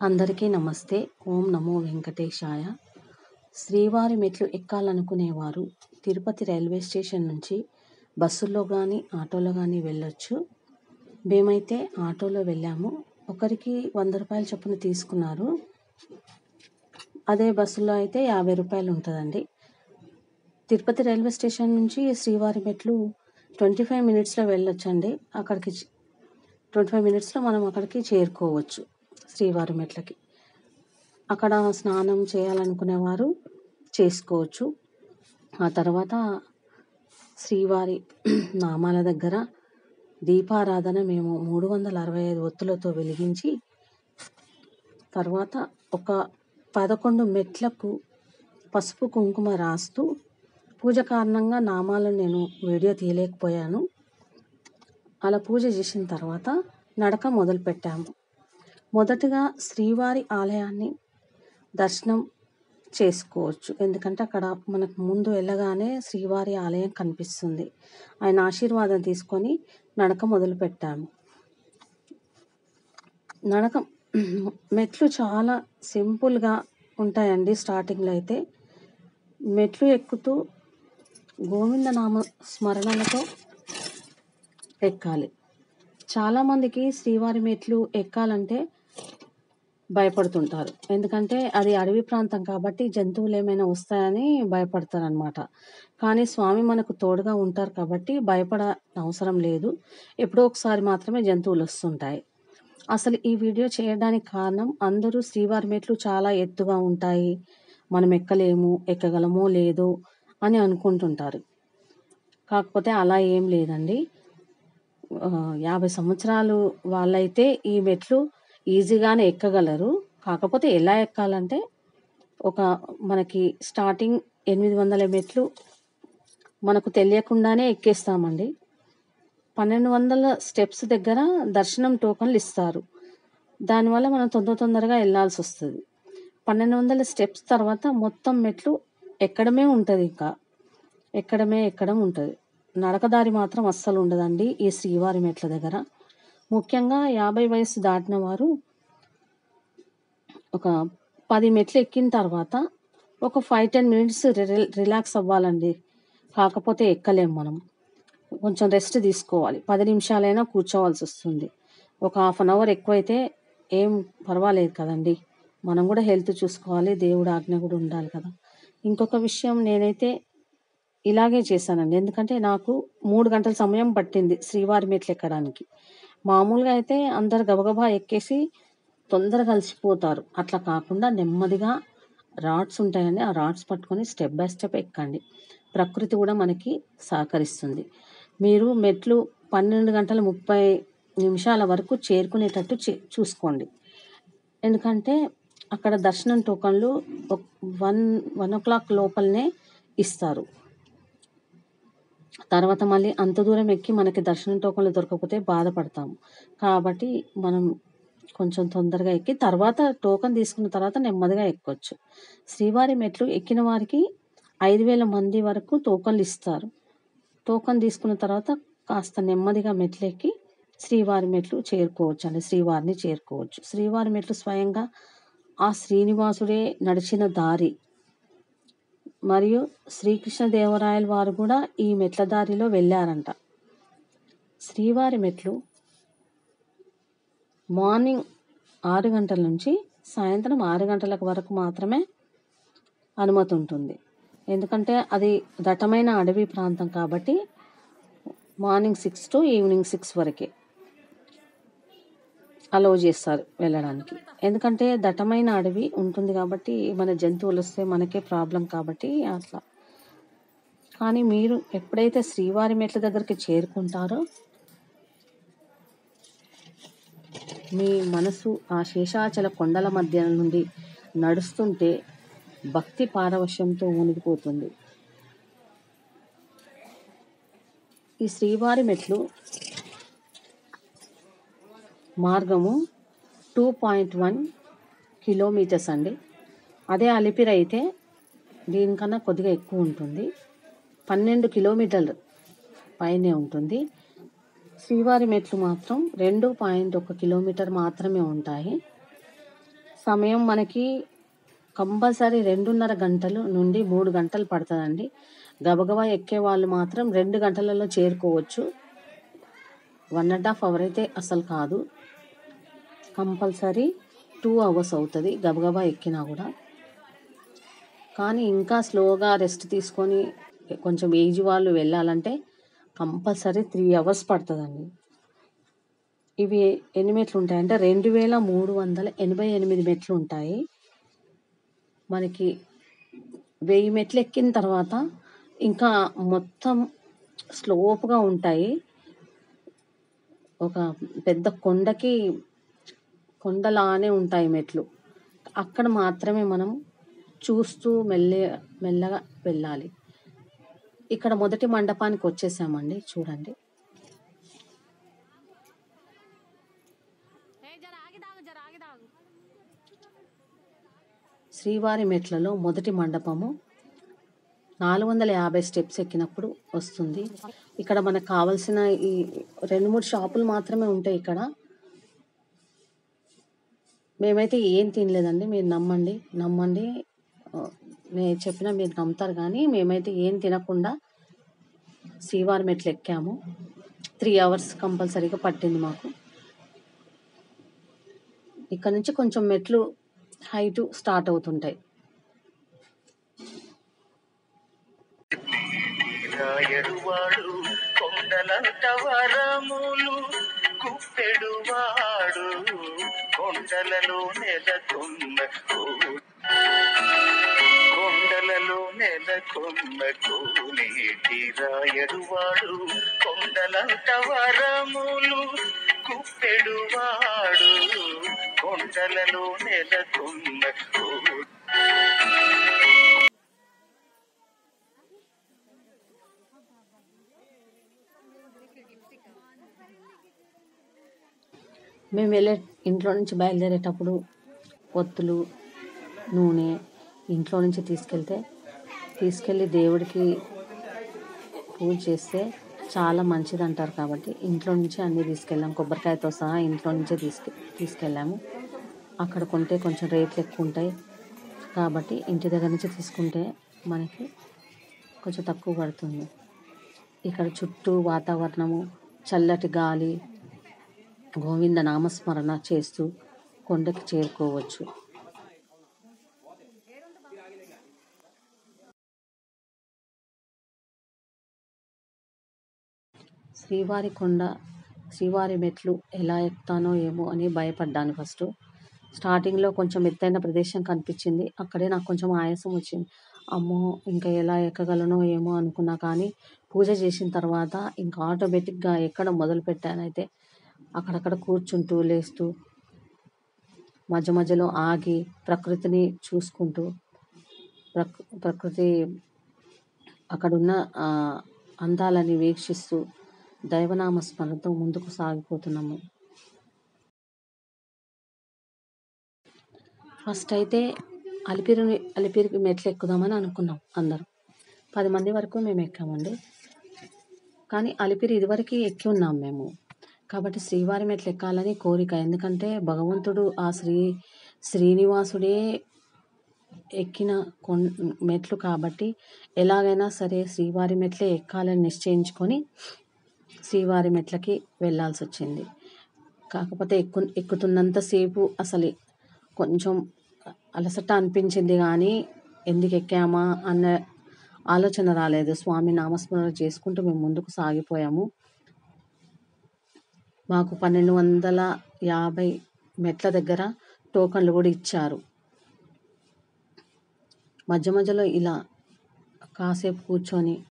అందరికీ నమస్తే ఓం నమో వెంకటేశాయ శ్రీవారి మెట్లు ఎక్కాలనుకునేవారు తిరుపతి రైల్వే స్టేషన్ నుంచి బస్సుల్లో కానీ ఆటోలో కానీ వెళ్ళొచ్చు మేమైతే ఆటోలో వెళ్ళాము ఒకరికి వంద రూపాయల చొప్పున తీసుకున్నారు అదే బస్సులో అయితే యాభై రూపాయలు ఉంటుందండి తిరుపతి రైల్వే స్టేషన్ నుంచి శ్రీవారి మెట్లు ట్వంటీ ఫైవ్ మినిట్స్లో వెళ్ళొచ్చండి అక్కడికి ట్వంటీ ఫైవ్ మినిట్స్లో మనం అక్కడికి చేరుకోవచ్చు శ్రీవారి మెట్లకి అక్కడ స్నానం చేయాలనుకునేవారు చేసుకోవచ్చు ఆ తర్వాత శ్రీవారి నామాల దగ్గర దీపారాధన మేము మూడు వందల అరవై ఐదు ఒత్తులతో వెలిగించి తర్వాత ఒక పదకొండు మెట్లకు పసుపు కుంకుమ రాస్తూ పూజ కారణంగా నామాలను నేను వీడియో తీయలేకపోయాను అలా పూజ చేసిన తర్వాత నడక మొదలుపెట్టాము మొదటగా శ్రీవారి ఆలయాన్ని దర్శనం చేసుకోవచ్చు ఎందుకంటే అక్కడ మనకు ముందు వెళ్ళగానే శ్రీవారి ఆలయం కనిపిస్తుంది ఆయన ఆశీర్వాదం తీసుకొని నడక మొదలు పెట్టాము నడక మెట్లు చాలా సింపుల్గా ఉంటాయండి స్టార్టింగ్లో అయితే మెట్లు ఎక్కుతూ గోవిందనామ స్మరణలతో ఎక్కాలి చాలామందికి శ్రీవారి మెట్లు ఎక్కాలంటే భయపడుతుంటారు ఎందుకంటే అది అడవి ప్రాంతం కాబట్టి జంతువులు ఏమైనా వస్తాయని భయపడతారు అనమాట కానీ స్వామి మనకు తోడుగా ఉంటారు కాబట్టి భయపడ అవసరం లేదు ఎప్పుడో ఒకసారి మాత్రమే జంతువులు వస్తుంటాయి అసలు ఈ వీడియో చేయడానికి కారణం అందరూ శ్రీవారి మెట్లు చాలా ఎత్తుగా ఉంటాయి మనం ఎక్కలేము ఎక్కగలమో లేదో అని అనుకుంటుంటారు కాకపోతే అలా ఏం లేదండి ఆ, యాభై సంవత్సరాలు వాళ్ళైతే ఈ మెట్లు ఈజీగానే ఎక్కగలరు కాకపోతే ఎలా ఎక్కాలంటే ఒక మనకి స్టార్టింగ్ ఎనిమిది వందల మెట్లు మనకు తెలియకుండానే ఎక్కేస్తామండి పన్నెండు వందల స్టెప్స్ దగ్గర దర్శనం టోకన్లు ఇస్తారు దానివల్ల మనం తొందర తొందరగా వెళ్ళాల్సి వస్తుంది పన్నెండు వందల స్టెప్స్ తర్వాత మొత్తం మెట్లు ఎక్కడమే ఉంటుంది ఇంకా ఎక్కడమే ఎక్కడం ఉంటుంది నడకదారి మాత్రం అస్సలు ఉండదండి ఈ శ్రీవారి మెట్ల దగ్గర ముఖ్యంగా యాభై వయసు దాటిన వారు ఒక పది మెట్లు ఎక్కిన తర్వాత ఒక ఫైవ్ టెన్ మినిట్స్ రిలాక్స్ అవ్వాలండి కాకపోతే ఎక్కలేం మనం కొంచెం రెస్ట్ తీసుకోవాలి పది నిమిషాలైనా కూర్చోవాల్సి వస్తుంది ఒక హాఫ్ అన్ అవర్ ఎక్కువైతే ఏం పర్వాలేదు కదండి మనం కూడా హెల్త్ చూసుకోవాలి దేవుడు ఆజ్ఞ కూడా ఉండాలి కదా ఇంకొక విషయం నేనైతే ఇలాగే చేశానండి ఎందుకంటే నాకు మూడు గంటల సమయం పట్టింది శ్రీవారి మెట్లు ఎక్కడానికి మామూలుగా అయితే అందరు గబగబా ఎక్కేసి తొందరగా అలసిపోతారు అట్లా కాకుండా నెమ్మదిగా రాడ్స్ ఉంటాయండి ఆ రాడ్స్ పట్టుకొని స్టెప్ బై స్టెప్ ఎక్కండి ప్రకృతి కూడా మనకి సహకరిస్తుంది మీరు మెట్లు పన్నెండు గంటల ముప్పై నిమిషాల వరకు చేరుకునేటట్టు చే చూసుకోండి ఎందుకంటే అక్కడ దర్శనం టోకన్లు వన్ వన్ ఓ క్లాక్ లోపలనే ఇస్తారు తర్వాత మళ్ళీ అంత దూరం ఎక్కి మనకి దర్శనం టోకన్లు దొరకకపోతే బాధపడతాము కాబట్టి మనం కొంచెం తొందరగా ఎక్కి తర్వాత టోకన్ తీసుకున్న తర్వాత నెమ్మదిగా ఎక్కొచ్చు శ్రీవారి మెట్లు ఎక్కిన వారికి ఐదు వేల మంది వరకు టోకన్లు ఇస్తారు టోకన్ తీసుకున్న తర్వాత కాస్త నెమ్మదిగా మెట్లు ఎక్కి శ్రీవారి మెట్లు చేరుకోవచ్చు అండి శ్రీవారిని చేరుకోవచ్చు శ్రీవారి మెట్లు స్వయంగా ఆ శ్రీనివాసుడే నడిచిన దారి మరియు శ్రీకృష్ణదేవరాయల వారు కూడా ఈ మెట్ల దారిలో వెళ్ళారంట శ్రీవారి మెట్లు మార్నింగ్ ఆరు గంటల నుంచి సాయంత్రం ఆరు గంటల వరకు మాత్రమే అనుమతి ఉంటుంది ఎందుకంటే అది దట్టమైన అడవి ప్రాంతం కాబట్టి morning six to evening six వరకే అలౌ చేస్తారు వెళ్ళడానికి ఎందుకంటే దట్టమైన అడవి ఉంటుంది కాబట్టి మన జంతువులు వస్తే మనకే ప్రాబ్లం కాబట్టి అట్లా కానీ మీరు ఎప్పుడైతే శ్రీవారి మెట్ల దగ్గరికి చేరుకుంటారో మీ మనసు ఆ శేషాచల కొండల మధ్య నుండి నడుస్తుంటే భక్తి పారవశ్యంతో మునిగిపోతుంది ఈ శ్రీవారి మెట్లు మార్గము టూ పాయింట్ వన్ కిలోమీటర్స్ అండి అదే అలిపిరి అయితే దీనికన్నా కొద్దిగా ఎక్కువ ఉంటుంది పన్నెండు కిలోమీటర్లు పైనే ఉంటుంది శ్రీవారి మెట్లు మాత్రం రెండు పాయింట్ ఒక కిలోమీటర్ మాత్రమే ఉంటాయి సమయం మనకి కంపల్సరీ 2:30 గంటలు నుండి 3 గంటలు పడతదండి. గబగబా ఎక్కే వాళ్ళు మాత్రం 2 గంటలలో చేరుకోవచ్చు. 1 ½ అవర్ అయితే అసలు కాదు. కంపల్సరీ 2 అవర్స్ అవుతది గబగబా ఎక్కినా గూడా. కానీ ఇంకా స్లోగా రెస్ట్ తీసుకొని కొంచెం ఏజ్ వాళ్ళు వెళ్ళాలంటే కంపల్సరీ 3 అవర్స్ పడతదండి. ఇవి ఎన్ని మెట్లుంటాయంటే 2388 మెట్లుంటాయి. మనకి 1000 మెట్లెక్కిన తర్వాత ఇంకా మొత్తం స్లోప్‌గా ఉంటాయి. ఒక పెద్ద కొండకి కొండలానే ఉంటాయి మెట్లు. అక్కడ మాత్రమే మనం చూస్తూ మెల్లి మెల్లగా వెళ్ళాలి. ఇక్కడ మొదటి మండపానికొచ్చేసామండి చూడండి. శ్రీవారి మెట్లలో మొదటి మండపము 450 స్టెప్స్ ఎక్కినప్పుడు వస్తుంది. ఇక్కడ మనకు కావాల్సిన ఈ 2, 3 షాపులు మాత్రమే ఉంటాయి ఇక్కడ. మేమైతే ఏం తినలేదండి. మీరు నమ్మండి. నమ్మండి. ఆహ్, నేను చెప్పినా మీరు నమ్ముతారు గానీ మేమైతే ఏం తినకుండా శ్రీవారి మెట్లెక్కాము. 3 అవర్స్ కంపల్సరీగా పట్టింది మాకు. ఇక్కడ నుంచి కొంచెం మెట్లు హైటు స్టార్ట్ అవుతుంటాయి. రాయడువాడు కొండలంట వరములు గుప్పెడువాడు కొండలలో నెలకొన్న కో- కొండలలో నెలకొన్న కోనేటి రాయడువాడు కొండలంట వరములు గుప్పెడువాడు కొండలలో నెలకొన్న కో- మేము వెళ్ళే ఇంట్లో నుంచి బయలుదేరేటప్పుడు ఒత్తులు, నూనె ఇంట్లో నుంచి తీసుకెళ్తే తీసుకెళ్ళి దేవుడికి పూజ చేస్తే చాలా మంచిదంటారు కాబట్టి ఇంట్లో నుంచే అన్నీ తీసుకెళ్ళాం. కొబ్బరికాయతో సహా ఇంట్లో నుంచే తీసుకె తీసుకెళ్ళాము. అక్కడ కొంటే కొంచెం రేట్లు ఎక్కువుంటాయి. కాబట్టి ఇంటి దగ్గర నుంచి తీసుకుంటే మనకి కొంచెం తక్కువ పడుతుంది. ఇక్కడ చుట్టూ వాతావరణము, చల్లటి గాలి, గోవింద నామస్మరణ చేస్తూ కొండకి చేరుకోవచ్చు. శ్రీవారి కొండ, శ్రీవారి మెట్లు ఎలా ఎక్కుతానో ఏమో అని భయపడ్డాను ఫస్టు. స్టార్టింగ్‌లో కొంచెం ఎత్తైన ప్రదేశం కనిపించింది. అక్కడే నాకు కొంచెం ఆయాసం వచ్చింది. అమ్మో! ఇంకా ఎలా ఎక్కగలనో ఏమో అనుకున్నా కానీ పూజ చేసిన తర్వాత ఇంకా ఆటోమేటిక్‌గా ఎక్కడం మొదలుపెట్టానయితే అక్కడక్కడ కూర్చుంటూ, లేస్తూ మధ్య మధ్యలో ఆగి ప్రకృతిని చూసుకుంటూ ప్రక్ ప్రకృతి అక్కడున్న ఆహ్, అందాలని వీక్షిస్తూ దైవనామ స్మరణతో ముందుకు సాగిపోతున్నాము. ఫస్ట్ అయితే అలిపిరిని అలిపిరికి మెట్లెక్కుదామని అనుకున్నాం అందరం. 10 మంది వరకు మేము ఎక్కామండి. కానీ అలిపిరి ఇదివరకి ఎక్కి ఉన్నాం మేము. కాబట్టి శ్రీవారి మెట్లెక్కాలని కోరిక. ఎందుకంటే భగవంతుడు ఆ శ్రీ శ్రీనివాసుడే ఎక్కిన కొన్ మెట్లు కాబట్టి ఎలాగైనా సరే శ్రీవారి మెట్లే ఎక్కాలని నిశ్చయించుకొని శ్రీవారి మెట్లకి వెళ్ళాల్సొచ్చింది. కాకపోతే ఎక్కు ఎక్కుతున్నంత సేపు అసలు కొంచెం అలసట అనిపించింది గానీ ఎందుకెక్కామా అన్న ఆలోచన రాలేదు. స్వామి నామస్మరణ చేసుకుంటూ మేము ముందుకు సాగిపోయాము. మాకు 1250 మెట్ల దగ్గర టోకన్‌లు గూడా ఇచ్చారు. మధ్య మధ్యలో ఇలా కాసేపు కూర్చొని